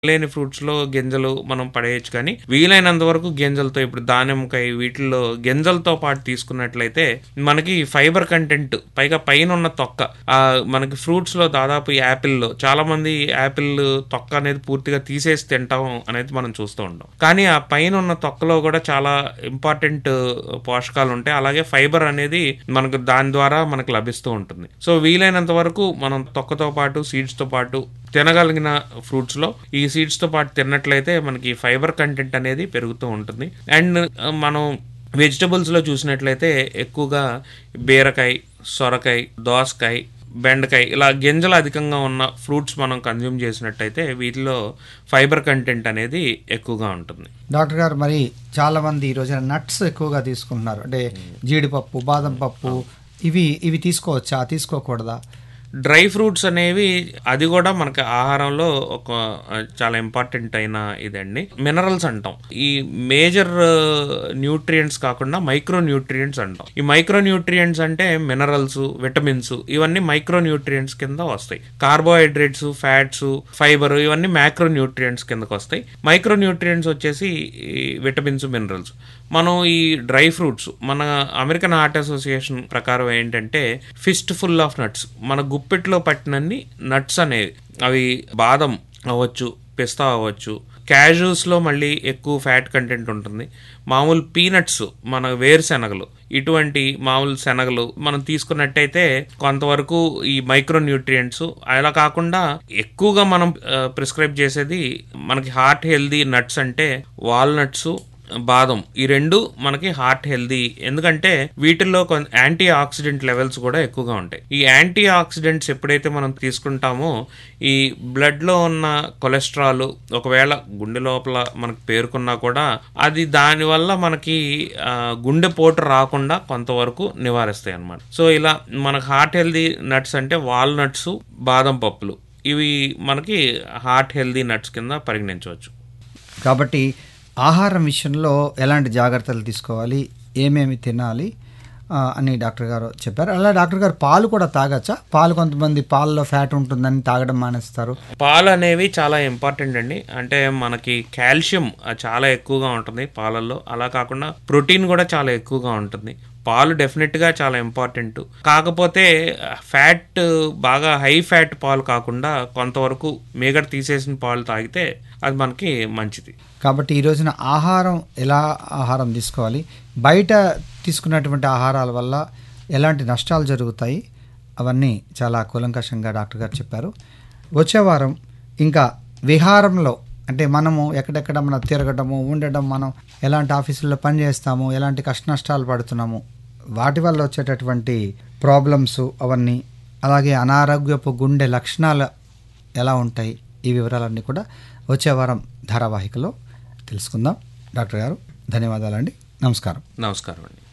లేని ఫ్రూట్స్ లో గింజలు మనం పడేయచ్చు కానీ వీలైనంత వరకు గింజలతో ఇప్పుడు దానిమ్మకాయ వీటిల్లో గింజలతో పాటు తీసుకున్నట్లయితే మనకి ఫైబర్ కంటెంట్ పైగా పైన ఉన్న తొక్క ఆ మనకి ఫ్రూట్స్ లో దాదాపు యాపిల్లో చాలా మంది యాపిల్ తొక్క అనేది పూర్తిగా తీసేసి తింటాం అనేది మనం చూస్తూ ఉంటాం కానీ ఆ పైన ఉన్న తొక్కలో కూడా చాలా ఇంపార్టెంట్ పోషకాలు ఉంటాయి అలాగే ఫైబర్ అనేది మనకు దాని ద్వారా మనకు లభిస్తూ ఉంటుంది సో వీలైనంత వరకు మనం తొక్కతో పాటు సీడ్స్ తో పాటు తినగలిగిన ఫ్రూట్స్ లో ఈ సీడ్స్ తో పాటు తిన్నట్లయితే మనకి ఫైబర్ కంటెంట్ అనేది పెరుగుతూ ఉంటుంది అండ్ మనం వెజిటబుల్స్ లో చూసినట్లయితే ఎక్కువగా బీరకాయ సొరకాయ దోసకాయ బెండకాయ ఇలా గింజలు అధికంగా ఉన్న ఫ్రూట్స్ మనం కన్జ్యూమ్ చేసినట్టయితే వీటిలో ఫైబర్ కంటెంట్ అనేది ఎక్కువగా ఉంటుంది డాక్టర్ గారు మరి చాలా మంది ఈ రోజున నట్స్ ఎక్కువగా తీసుకుంటున్నారు అంటే జీడిపప్పు బాదం పప్పు ఇవి ఇవి తీసుకోవచ్చా తీసుకోకూడదా డ్రై ఫ్రూట్స్ అనేవి అది కూడా మనకి ఆహారంలో ఒక ఆ, చాలా ఇంపార్టెంట్ అయిన ఇదండి మినరల్స్ అంటాం ఈ మేజర్ న్యూట్రియంట్స్ కాకుండా మైక్రో న్యూట్రియంట్స్ అంటాం ఈ మైక్రో న్యూట్రియంట్స్ అంటే మినరల్స్ విటమిన్స్ ఇవన్నీ మైక్రో న్యూట్రియంట్స్ కింద వస్తాయి కార్బోహైడ్రేట్స్ ఫ్యాట్స్ ఫైబర్ ఇవన్నీ మ్యాక్రో న్యూట్రియంట్స్ కిందకి వస్తాయి మైక్రో న్యూట్రియంట్స్ వచ్చేసి ఈ విటమిన్స్ మినరల్స్ మనం ఈ డ్రై ఫ్రూట్స్ మన అమెరికన్ హార్ట్ అసోసియేషన్ ప్రకారం ఏంటంటే ఫిస్ట్ ఫుల్ ఆఫ్ నట్స్ మన గుప్పెట్లో పట్టినన్ని నట్స్ అనేవి అవి బాదం అవ్వచ్చు పిస్తా అవ్వచ్చు క్యాజూస్ లో మళ్ళీ ఎక్కువ ఫ్యాట్ కంటెంట్ ఉంటుంది మామూలు పీనట్స్ మన వేరుశెనగలు ఇటువంటి మామూలు శనగలు మనం తీసుకున్నట్టయితే కొంతవరకు ఈ మైక్రో న్యూట్రియంట్స్ అలా కాకుండా ఎక్కువగా మనం ప్రిస్క్రైబ్ చేసేది మనకి హార్ట్ హెల్దీ నట్స్ అంటే వాల్నట్స్ బాదం ఈ రెండు మనకి హార్ట్ హెల్దీ ఎందుకంటే వీటిల్లో కొంత యాంటీ ఆక్సిడెంట్ లెవెల్స్ కూడా ఎక్కువగా ఉంటాయి ఈ యాంటీ ఆక్సిడెంట్స్ ఎప్పుడైతే మనం తీసుకుంటామో ఈ బ్లడ్ లో ఉన్న కొలెస్ట్రాల్ ఒకవేళ గుండె లోపల మనకు పేరుకున్నా కూడా అది దానివల్ల మనకి ఆ, గుండెపోటు రాకుండా కొంతవరకు నివారిస్తాయి అన్నమాట సో ఇలా మనకు హార్ట్ హెల్దీ నట్స్ అంటే వాల్నట్స్ బాదం పప్పులు ఇవి మనకి హార్ట్ హెల్దీ నట్స్ కింద పరిగణించవచ్చు కాబట్టి ఆహారం విషయంలో ఎలాంటి జాగ్రత్తలు తీసుకోవాలి ఏమేమి తినాలి ఆ, అని డాక్టర్ గారు చెప్పారు అలా డాక్టర్ గారు పాలు కూడా తాగచ్చా పాలు కొంతమంది పాలలో ఫ్యాట్ ఉంటుందని తాగడం మానేస్తారు పాలు అనేవి చాలా ఇంపార్టెంట్ అండి అంటే మనకి కాల్షియం ఆ, చాలా ఎక్కువగా ఉంటుంది పాలల్లో అలా కాకుండా ప్రోటీన్ కూడా చాలా ఎక్కువగా ఉంటుంది పాలు డెఫినెట్గా చాలా ఇంపార్టెంట్ కాకపోతే ఫ్యాట్ బాగా హై ఫ్యాట్ పాలు కాకుండా కొంతవరకు మీగడ తీసేసిన పాలు తాగితే అది మనకి మంచిది కాబట్టి ఈ రోజున ఆహారం ఎలా ఆహారం తీసుకోవాలి బయట తీసుకున్నటువంటి ఆహారాల వల్ల ఎలాంటి నష్టాలు జరుగుతాయి అవన్నీ చాలా కూలంకషంగా డాక్టర్ గారు చెప్పారు వచ్చే వారం ఇంకా విహారంలో అంటే మనము ఎక్కడెక్కడ మనం తిరగడము ఉండడం మనం ఎలాంటి ఆఫీసుల్లో పని చేస్తాము ఎలాంటి కష్ట నష్టాలు పడుతున్నాము వాటి వల్ల వచ్చేటటువంటి ప్రాబ్లమ్స్ అవన్నీ అలాగే అనారోగ్యపు గుండె లక్షణాలు ఎలా ఉంటాయి ఈ వివరాలన్నీ కూడా వచ్చే వారం ధారావాహికలో తెలుసుకుందాం డాక్టర్ గారు ధన్యవాదాలండి నమస్కారం నమస్కారం అండి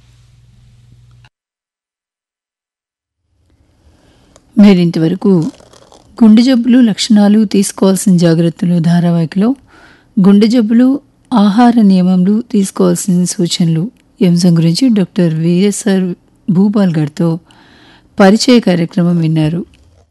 మీరింతవరకు గుండె జబ్బులు లక్షణాలు తీసుకోవాల్సిన జాగ్రత్తలు ధారావాహికలో గుండె జబ్బులు ఆహార నియమంలు తీసుకోవాల్సిన సూచనలు ఈ అంశం గురించి డాక్టర్ విఎస్ఆర్ భూపాల్ గారితో పరిచయ కార్యక్రమం విన్నారు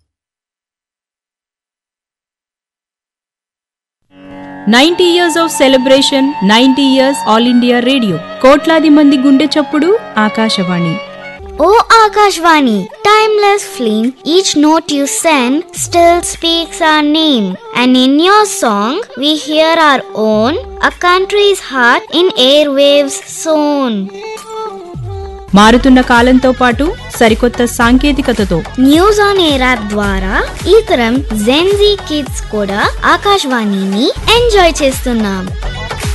ninety years of celebration ninety years All India Radio కోట్లాది మంది గుండె చప్పుడు Akashvani O Akashvani, timeless flame, each note you send still speaks our name. And in your song, we hear our own, a country's heart in airwaves sown. మారుతున్న కాలంతో పాటు సరికొత్త సాంకేతికతతో news on air app ద్వారా ఈ తరం జెన్జీ కిడ్స్ కూడా ఆకాశవాణిని enjoy చేస్తున్నాం